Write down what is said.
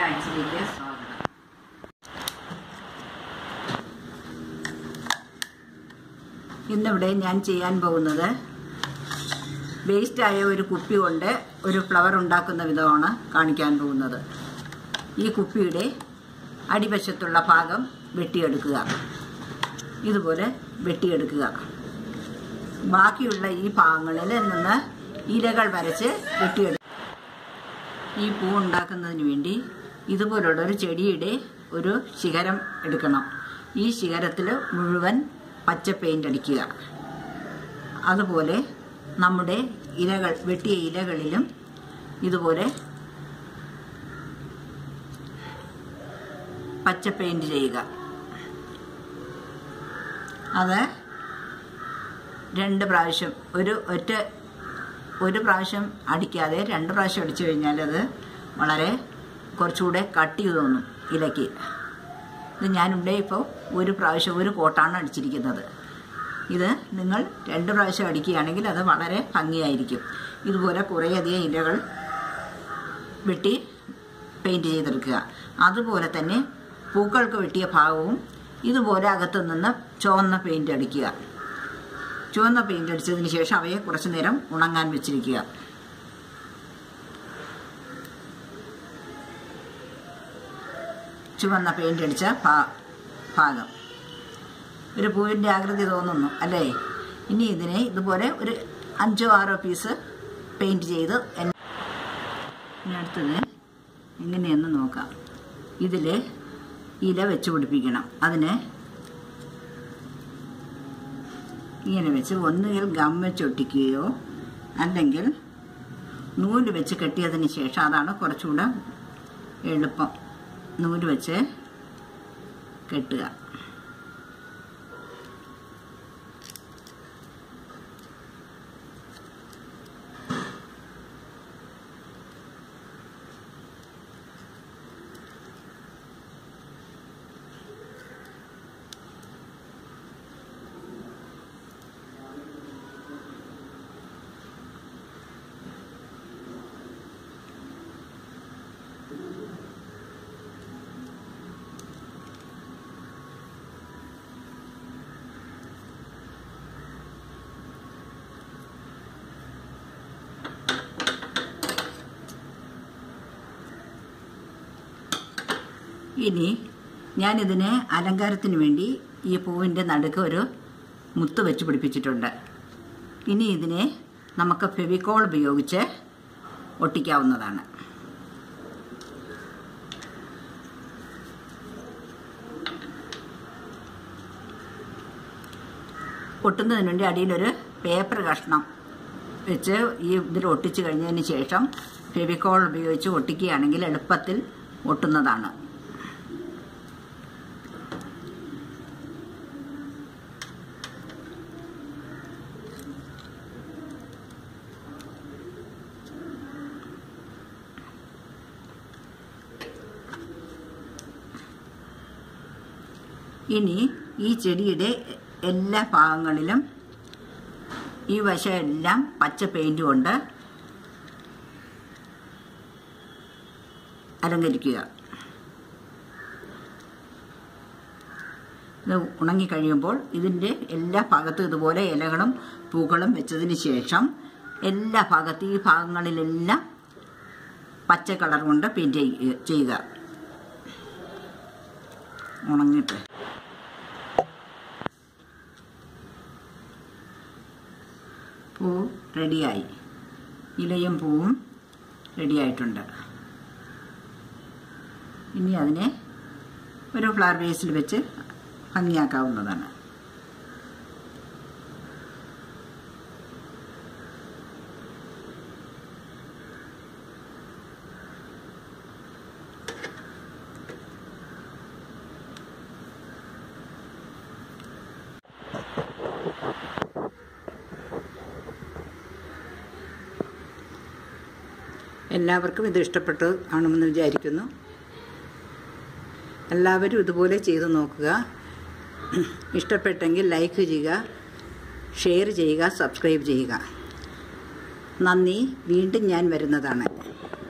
ആഴ്ചയിലേക്ക് സ്വാഗതം ഇന്നിവിടെ ഞാൻ ചെയ്യാൻ പോകുന്നത് വേസ്റ്റായ ഒരു കുപ്പി കൊണ്ട് ഒരു ഫ്ലവർ ഉണ്ടാക്കുന്ന വിധമാണ് കാണിക്കാൻ പോകുന്നത് ഈ കുപ്പിയുടെ അടിവശത്തുള്ള ഭാഗം വെട്ടിയെടുക്കുക ഇതുപോലെ വെട്ടിയെടുക്കുക ബാക്കിയുള്ള ഈ ഭാഗങ്ങളിൽ നിന്ന് ഇലകൾ വരച്ച് വെട്ടിയെടുക്കുക ഈ പൂ ഉണ്ടാക്കുന്നതിന് വേണ്ടി ഇതുപോലുള്ള ഒരു ചെടിയുടെ ഒരു ശിഖരം എടുക്കണം ഈ ശിഖരത്തിൽ മുഴുവൻ പച്ച പെയിൻ്റ് അടിക്കുക അതുപോലെ നമ്മുടെ ഇലകൾ വെട്ടിയ ഇലകളിലും ഇതുപോലെ പച്ച പെയിൻറ് ചെയ്യുക അത് രണ്ട് പ്രാവശ്യം ഒരു ഒറ്റ ഒരു പ്രാവശ്യം അടിക്കാതെ രണ്ട് പ്രാവശ്യം അടിച്ചു കഴിഞ്ഞാൽ അത് വളരെ കുറച്ചുകൂടെ കട്ടി തോന്നും ഇലയ്ക്ക് ഇത് ഞാനിവിടെ ഇപ്പോൾ ഒരു പ്രാവശ്യം ഒരു കോട്ടാണ് അടിച്ചിരിക്കുന്നത് ഇത് നിങ്ങൾ രണ്ട് പ്രാവശ്യം അടിക്കുകയാണെങ്കിൽ അത് വളരെ ഭംഗിയായിരിക്കും ഇതുപോലെ കുറേയധികം ഇലകൾ വെട്ടി പെയിൻറ് ചെയ്തെടുക്കുക അതുപോലെ തന്നെ പൂക്കൾക്ക് വെട്ടിയ ഭാഗവും ഇതുപോലെ അകത്തു നിന്ന് ചുവന്ന പെയിൻറ് അടിക്കുക ചുവന്ന പെയിൻ്റ് അടിച്ചതിന് ശേഷം അവയെ കുറച്ചു നേരം ഉണങ്ങാൻ വെച്ചിരിക്കുക ചുവന്ന പെയിൻ്റ് അടിച്ച ഭാഗം ഒരു പൂവിൻ്റെ ആകൃതി തോന്നുന്നു അല്ലേ ഇനി ഇതിനെ ഇതുപോലെ ഒരു അഞ്ചോ ആറോ പീസ് പെയിൻറ് ചെയ്ത് ഇനി അടുത്തത് എങ്ങനെയെന്ന് നോക്കാം ഇതിൽ ഇല വെച്ച് പിടിപ്പിക്കണം അതിന് ഇങ്ങനെ വെച്ച് ഒന്നുകിൽ ഗം വെച്ച് ഒട്ടിക്കുകയോ അല്ലെങ്കിൽ നൂല് വെച്ച് കെട്ടിയതിന് ശേഷം അതാണ് കുറച്ചുകൂടെ എളുപ്പം നൂല് വെച്ച് കെട്ടുക ഇനി ഞാനിതിന് അലങ്കാരത്തിന് വേണ്ടി ഈ പൂവിൻ്റെ നടുക്ക് ഒരു മുത്ത് വെച്ച് പിടിപ്പിച്ചിട്ടുണ്ട് ഇനി ഇതിനെ നമുക്ക് ഫെവിക്കോൾ ഉപയോഗിച്ച് ഒട്ടിക്കാവുന്നതാണ് ഒട്ടുന്നതിന് വേണ്ടി അടിയിലൊരു പേപ്പർ കഷ്ണം വെച്ച് ഈ ഇതിൽ ഒട്ടിച്ചു കഴിഞ്ഞതിന് ശേഷം ഫെവിക്കോൾ ഉപയോഗിച്ച് ഒട്ടിക്കുകയാണെങ്കിൽ എളുപ്പത്തിൽ ഒട്ടുന്നതാണ് ഇനി ഈ ചെടിയുടെ എല്ലാ ഭാഗങ്ങളിലും ഈ വശമെല്ലാം പച്ച പെയിന്റ് കൊണ്ട് അലങ്കരിക്കുക ഇത് ഉണങ്ങിക്കഴിയുമ്പോൾ ഇതിൻ്റെ എല്ലാ ഭാഗത്തും ഇതുപോലെ ഇലകളും പൂക്കളും വെച്ചതിന് ശേഷം എല്ലാ ഭാഗത്തും ഈ ഭാഗങ്ങളിലെല്ലാം പച്ച കളർ കൊണ്ട് പെയിൻറ്റ് ചെയ്യുക ഉണങ്ങിയിട്ട് പൂ റെഡിയായി ഇലയും പൂവും റെഡിയായിട്ടുണ്ട് ഇനി അതിനെ ഒരു ഫ്ലവർ വേസിൽ വെച്ച് ഭംഗിയാക്കാവുന്നതാണ് എല്ലാവർക്കും ഇത് ഇഷ്ടപ്പെട്ടു കാണുമെന്ന് വിചാരിക്കുന്നു എല്ലാവരും ഇതുപോലെ ചെയ്തു നോക്കുക ഇഷ്ടപ്പെട്ടെങ്കിൽ ലൈക്ക് ചെയ്യുക ഷെയർ ചെയ്യുക സബ്സ്ക്രൈബ് ചെയ്യുക നന്ദി വീണ്ടും ഞാൻ വരുന്നതാണ്